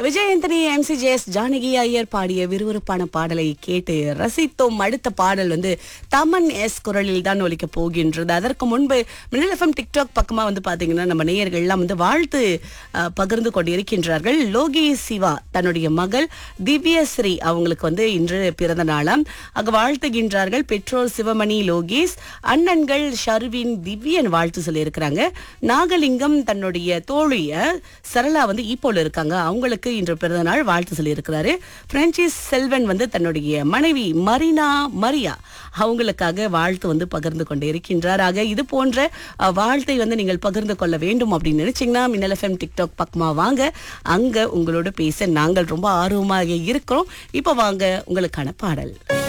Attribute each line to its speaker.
Speaker 1: விஜயந்தனி எம்சிஜேஎஸ் ஜானகி ஐயர் பாடிய விறுவிறுப்பான பாடலை கேட்டு ரசித்தோம் அடுத்த பாடல் வந்து தமன் எஸ் குரலில் தான் ஒலிக்க போகின்றது அதற்கு முன்பு மின்னல் எஃப்எம் டிக்டாக் பக்கமா வந்து பாத்தீங்கன்னா நம்ம நேயர்கள்லாம் வந்து வாழ்த்து அஹ், பகிர்ந்து கொண்டிருக்கின்றார்கள் லோகி சிவா தன்னுடைய மகள் திவ்யஸ்ரீ அவங்களுக்கு வந்து இன்று பிறந்த நாளாம் அங்க வாழ்த்துகின்றார்கள் பெற்றோர் சிவமணி லோகேஷ் அண்ணன்கள் ஷர்வின் திவ்யன் வாழ்த்து சொல்லியிருக்கிறாங்க நாகலிங்கம் தன்னுடைய தோழிய சரளா வந்து ஈப்போல இருக்காங்க அவங்களுக்கு இன்று பிறந்த நாள் வாழ்த்து சொல்லியிருக்கிறாரு பிரான்சிஸ் செல்வன் வந்து தன்னுடைய மனைவி மரினா மரியா அவங்களுக்காக வாழ்த்து வந்து பகிர்ந்து கொண்டு இருக்கின்றார் ஆக இது போன்ற அஹ், வாழ்த்தை வந்து நீங்கள் பகிர்ந்து கொள்ள வேண்டும் அப்படின்னு நினைச்சீங்கன்னா மின்னல் எஃப்எம் டிக்டாக் பக்கமா வாங்க அங்க உங்களோட பேச நாங்கள் ரொம்ப ஆர்வமாக இருக்கிறோம் இப்ப வாங்க உங்களுக்கான பாடல்